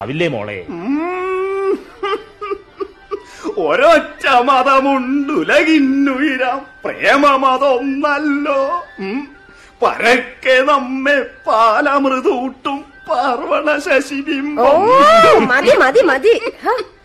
ആവില്ലേ മോളെ ഉം. ഒരൊറ്റ മതമുണ്ടുലകിന്നുയരാം പ്രേമമതൊന്നല്ലോ ഉം. പരക്കെ നമ്മെ പാലമൃതൂട്ടും പാർവണ ഓ ശശിബിംബം മതി മതി മതി ഹ,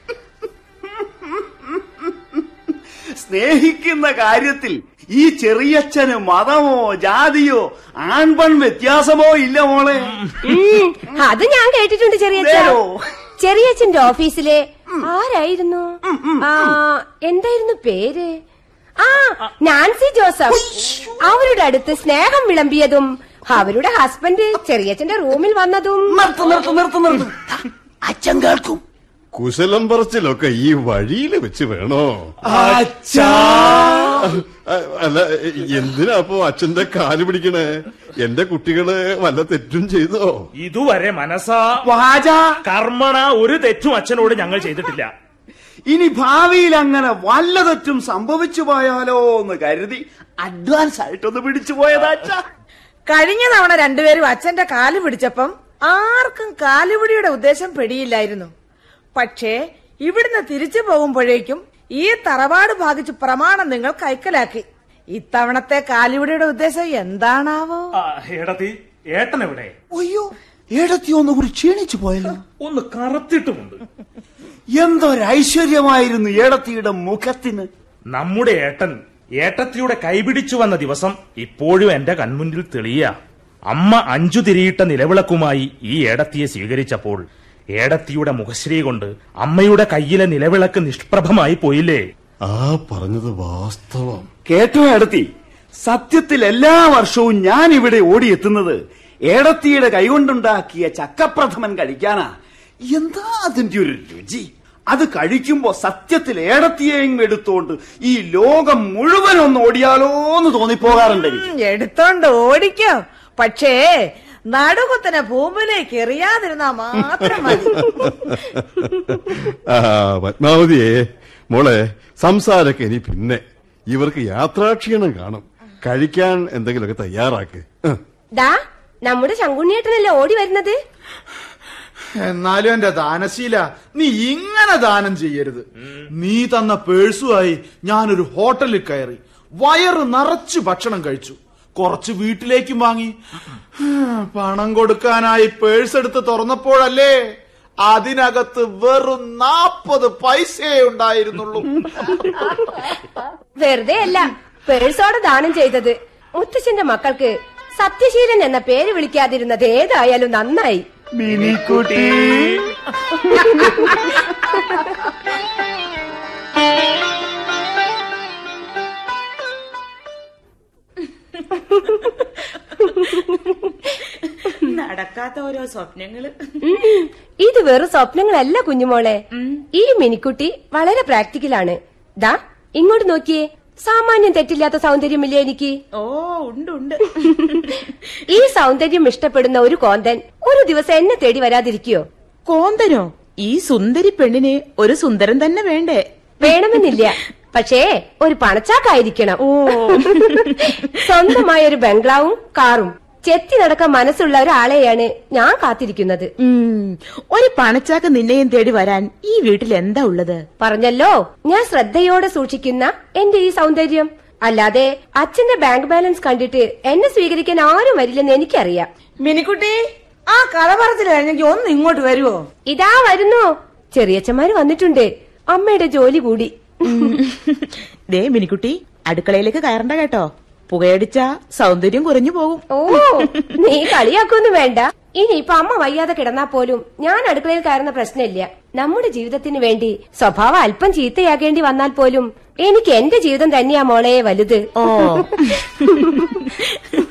സ്നേഹിക്കുന്ന കാര്യത്തിൽ ഈ ചെറിയച്ഛന് മതമോ ജാതിയോ ആൺപൺ വ്യത്യാസമോ ഇല്ല മോളെ ഉം, അത് ഞാൻ കേട്ടിട്ടുണ്ട് ചെറിയച്ഛ നേരോ? ചെറിയച്ഛന്റെ ഓഫീസിലെ ആരായിരുന്നു ആ എന്തായിരുന്നു പേര് ആ നാൻസി ജോസഫ് അവരുടെ അടുത്ത് സ്നേഹം വിളമ്പിയതും അവരുടെ ഹസ്ബൻഡ് ചെറിയച്ഛന്റെ റൂമിൽ വന്നതും നിർത്ത് നിർത്ത് നിർത്ത് നിർത്ത് അച്ഛൻ കേൾക്കും കുശലം പറച്ചിലൊക്കെ ഈ വഴിയിൽ വെച്ച് വേണോ അച്ഛാ അ- അല്ല എന്തിനാ അപ്പൊ അച്ഛന്റെ കാല് പിടിക്കണേ എന്റെ കുട്ടികള് വല്ല തെറ്റും ചെയ്തോ ഇതുവരെ മനസ്സാ വാച കർമ്മണ ഒരു തെറ്റും അച്ഛനോട് ഞങ്ങൾ ചെയ്തിട്ടില്ല ഇനി ഭാവിയിൽ അങ്ങനെ വല്ല തെറ്റും സംഭവിച്ചു പോയാലോ എന്ന് കരുതി അഡ്വാൻസ് ആയിട്ടൊന്ന് പിടിച്ചു പോയതാ അച്ഛാ കഴിഞ്ഞ തവണ രണ്ടുപേരും അച്ഛന്റെ കാല് പിടിച്ചപ്പം ആർക്കും കാലുപിടിയുടെ ഉദ്ദേശം പിടിയില്ലായിരുന്നു പക്ഷേ ഇവിടുന്ന് തിരിച്ചു പോകുമ്പോഴേക്കും ഈ തറവാട് ഭാഗിച്ച് പ്രമാണം നിങ്ങൾ കൈക്കലാക്കി ഇത്തവണത്തെ കാലുപിടിയുടെ ഉദ്ദേശം എന്താണാവോ ആ, ഏടത്തി ഏട്ടൻ എവിടെ അയ്യോ ഏടത്തി ഒന്ന് കൂടി ക്ഷീണിച്ചു പോയല്ലോ ഒന്ന് കറുത്തിട്ടുമുണ്ട് എന്തൊരൈശ്വര്യമായിരുന്നു ഏടത്തിയുടെ മുഖത്തിന് നമ്മുടെ ഏട്ടൻ ഏട്ടത്തിയുടെ കൈപിടിച്ചു വന്ന ദിവസം ഇപ്പോഴും എന്റെ കൺമുന്നിൽ തെളിയ അമ്മ അഞ്ചു തിരിയിട്ട നിലവിളക്കുമായി ഈ ഏടത്തിയെ സ്വീകരിച്ചപ്പോൾ ഏടത്തിയുടെ മുഖശ്രീ കൊണ്ട് അമ്മയുടെ കയ്യിലെ നിലവിളക്ക് നിഷ്പ്രഭമായി പോയില്ലേ ആ പറഞ്ഞത് വാസ്തവം കേട്ടോ ഏടത്തി സത്യത്തിൽ എല്ലാ വർഷവും ഞാൻ ഇവിടെ ഓടിയെത്തുന്നത് ഏടത്തിയുടെ കൈകൊണ്ടുണ്ടാക്കിയ ചക്കപ്രഥമൻ കഴിക്കാനാ എന്താ അതിന്റെ ഒരു രുചി അത് കഴിക്കുമ്പോ സത്യത്തിൽ ഏടത്തിയെയും എടുത്തോണ്ട് ഈ ലോകം മുഴുവൻ ഒന്ന് ഓടിയാലോ എന്ന് തോന്നിപ്പോകാറുണ്ട് എനിക്ക് ഉം, എടുത്തോണ്ട് ഓടിക്കോ പക്ഷേ നടുകുത്തനെ ഭൂമിയിലേക്ക് എറിയാതിരുന്നാ മാത്രം മതി ആ പത്മാവതിയെ മോളെ സംസാരൊക്കെ ഇനി പിന്നെ ഇവർക്ക് യാത്രാക്ഷീണം കാണും കഴിക്കാൻ എന്തെങ്കിലുമൊക്കെ തയ്യാറാക്ക് ഹ്. ദാ നമ്മുടെ ശങ്കുണ്ണിയേട്ടനല്ലേ ഓടി വരുന്നത് എന്നാലും എന്റെ ദാനശീല നീ ഇങ്ങനെ ദാനം ചെയ്യരുത് നീ തന്ന പേഴ്സുമായി ഞാനൊരു ഹോട്ടലിൽ കയറി വയറ് നിറച്ച് ഭക്ഷണം കഴിച്ചു കുറച്ച് വീട്ടിലേക്കും വാങ്ങി പണം കൊടുക്കാനായി പേഴ്സ് എടുത്ത് തുറന്നപ്പോഴല്ലേ അതിനകത്ത് വെറും നാപ്പത് പൈസയേ ഉണ്ടായിരുന്നുള്ളൂ വെറുതെ അല്ല പേഴ്സോടെ ദാനം ചെയ്തത് മുത്തശ്ശന്റെ മക്കൾക്ക് സത്യശീലൻ എന്ന പേര് വിളിക്കാതിരുന്നത് ഏതായാലും നന്നായി മിനിക്കുട്ടി നടക്കാത്ത ഓരോ സ്വപ്നങ്ങള് ഉം. ഇത് വെറും സ്വപ്നങ്ങളല്ല കുഞ്ഞുമോളെ ഈ മിനിക്കുട്ടി വളരെ പ്രാക്ടിക്കലാണ് ദാ ഇങ്ങോട്ട് നോക്കിയേ സാമാന്യം തെറ്റില്ലാത്ത സൗന്ദര്യമില്ലേ എനിക്ക് ഓ ഉണ്ട് ഉണ്ട് ഈ സൗന്ദര്യം ഇഷ്ടപ്പെടുന്ന ഒരു കോന്തൻ ഒരു ദിവസം എന്നെ തേടി വരാതിരിക്കയോ കോന്തനോ ഈ സുന്ദരി പെണ്ണിന് ഒരു സുന്ദരൻ തന്നെ വേണ്ടേ വേണമെന്നില്ല പക്ഷേ ഒരു പണച്ചാക്കായിരിക്കണം സ്വന്തമായ ഒരു ബംഗ്ലാവും കാറും ചെത്തി നടക്കാൻ മനസ്സുള്ള ഒരാളെയാണ് ഞാൻ കാത്തിരിക്കുന്നത് ഉം, ഒരു പണച്ചാക്ക് നിന്നെയും തേടി വരാൻ ഈ വീട്ടിൽ എന്താ ഉള്ളത് പറഞ്ഞല്ലോ ഞാൻ ശ്രദ്ധയോടെ സൂക്ഷിക്കുന്ന എന്റെ ഈ സൗന്ദര്യം അല്ലാതെ അച്ഛന്റെ ബാങ്ക് ബാലൻസ് കണ്ടിട്ട് എന്നെ സ്വീകരിക്കാൻ ആരും വരില്ലെന്ന് എനിക്കറിയാം മിനിക്കുട്ടി ആ കഥ പറച്ചിൽ കഴിഞ്ഞെങ്കിൽ ഒന്ന് ഇങ്ങോട്ട് വരുവോ ഇതാ വരുന്നു ചെറിയച്ഛന്മാര് വന്നിട്ടുണ്ട് അമ്മയുടെ ജോലി കൂടി ദേ മിനിക്കുട്ടി അടുക്കളയിലേക്ക് കയറണ്ട കേട്ടോ പുകയടിച്ച സൗന്ദര്യം കുറഞ്ഞു പോകും ഓ നീ കളിയാക്കൊന്നും വേണ്ട ഇനിയിപ്പൊ അമ്മ വയ്യാതെ കിടന്നാ പോലും ഞാൻ അടുക്കളയിൽ കയറുന്ന പ്രശ്നമില്ല നമ്മുടെ ജീവിതത്തിന് വേണ്ടി സ്വഭാവം അല്പം ചീത്തയാകേണ്ടി വന്നാൽ പോലും എനിക്ക് എന്റെ ജീവിതം തന്നെയാ മോളെ വലുത് ഓ